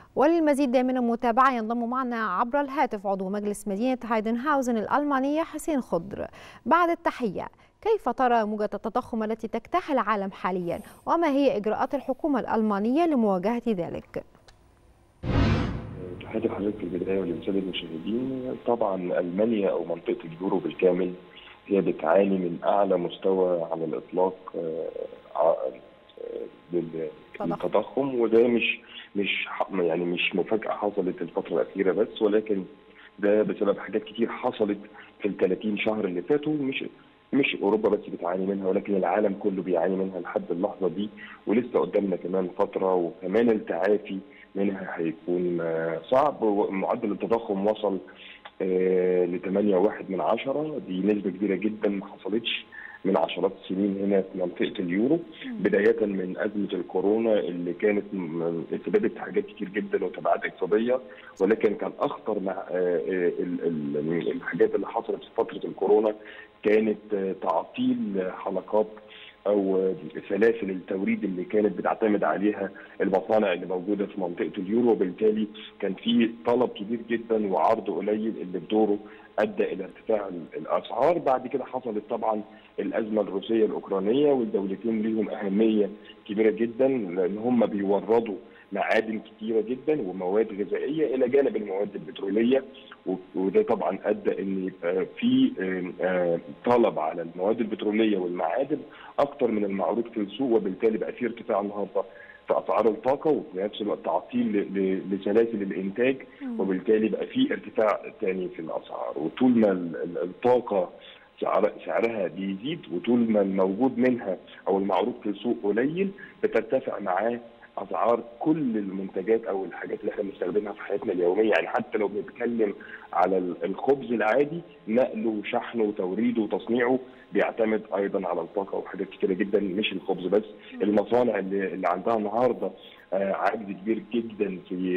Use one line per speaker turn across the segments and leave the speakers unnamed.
وللمزيد من المتابعة ينضم معنا عبر الهاتف عضو مجلس مدينة هايدنهاوزن الألمانية حسين خضر بعد التحية كيف ترى موجة التضخم التي تجتاح العالم حاليا وما هي إجراءات الحكومة الألمانية لمواجهة ذلك؟
تحياتي لحضرتك في البدايه وللساده المشاهدين طبعا المانيا او منطقه اليورو بالكامل هي بتعاني من اعلى مستوى على الاطلاق للتضخم وده مش مش يعني مش مفاجاه حصلت الفتره الاخيره بس ولكن ده بسبب حاجات كتير حصلت في ال 30 شهر اللي فاتوا مش مش اوروبا بس بتعاني منها ولكن العالم كله بيعاني منها لحد اللحظه دي ولسه قدامنا كمان فتره وكمان التعافي منها هيكون صعب معدل التضخم وصل ل 8.1 من عشرة دي نسبة كبيرة جدا ما حصلتش من عشرات السنين هنا في منطقة اليورو بداية من أزمة الكورونا اللي كانت سببت حاجات كتير جدا وتبعات اقتصادية ولكن كان أخطر مع الحاجات اللي حصلت في فترة الكورونا كانت تعطيل حلقات او سلاسل التوريد اللي كانت بتعتمد عليها المصانع اللي موجوده في منطقه اليورو وبالتالي كان في طلب كبير جدا وعرض قليل اللي بدوره ادى الى ارتفاع الاسعار بعد كده حصلت طبعا الازمه الروسيه الاوكرانيه والدولتين ليهم اهميه كبيره جدا لان هم بيوردوا معادن كتيرة جدا ومواد غذائية إلى جانب المواد البترولية وده طبعا أدى أن يبقى في طلب على المواد البترولية والمعادن أكتر من المعروض في السوق وبالتالي بقى في ارتفاع النهارده في اسعار الطاقه وفي نفس الوقت تعطيل لسلاسل الانتاج وبالتالي بقى في ارتفاع ثاني في الاسعار وطول ما الطاقه سعر سعرها بيزيد وطول ما الموجود منها او المعروض في السوق قليل بترتفع معاه اسعار كل المنتجات او الحاجات اللي احنا بنستخدمها في حياتنا اليوميه يعني حتى لو بنتكلم على الخبز العادي نقله وشحنه وتوريده وتصنيعه بيعتمد ايضا على الطاقه وحاجات كتيره جدا مش الخبز بس المصانع اللي, اللي عندها النهارده عجز كبير جدا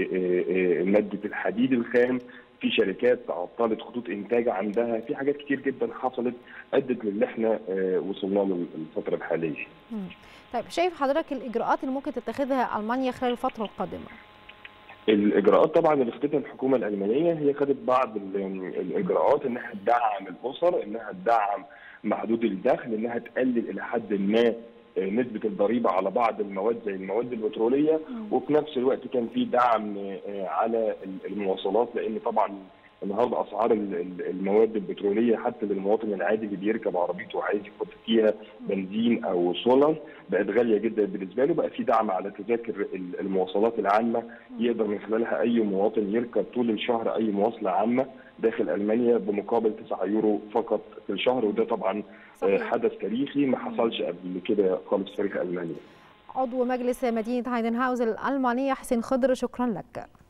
في ماده الحديد الخام في شركات عطلت خطوط انتاج عندها في حاجات كتير جدا حصلت ادت للي احنا وصلنا له الفتره الحاليه.
طيب شايف حضرتك الاجراءات اللي ممكن تتخذها المانيا خلال الفتره القادمه؟
الاجراءات طبعا اللي خدتها الحكومه الالمانيه هي خدت بعض الاجراءات انها تدعم الاسر انها تدعم محدود الدخل انها تقلل الى حد ما نسبة الضريبة على بعض المواد زي المواد البترولية وفي نفس الوقت كان في دعم على المواصلات لأن طبعا النهارده اسعار المواد البتروليه حتى للمواطن العادي اللي بيركب عربيته وعايز يحط فيها بنزين او سولار بقت غاليه جدا بالنسبه له بقى في دعم على تذاكر المواصلات العامه يقدر من خلالها اي مواطن يركب طول الشهر اي مواصله عامه داخل المانيا بمقابل 9 يورو فقط في الشهر وده طبعا صحيح. حدث تاريخي ما حصلش قبل كده خالص في تاريخ المانيا.
عضو مجلس مدينه هايدنهاوز الالمانيه حسين خضر شكرا لك.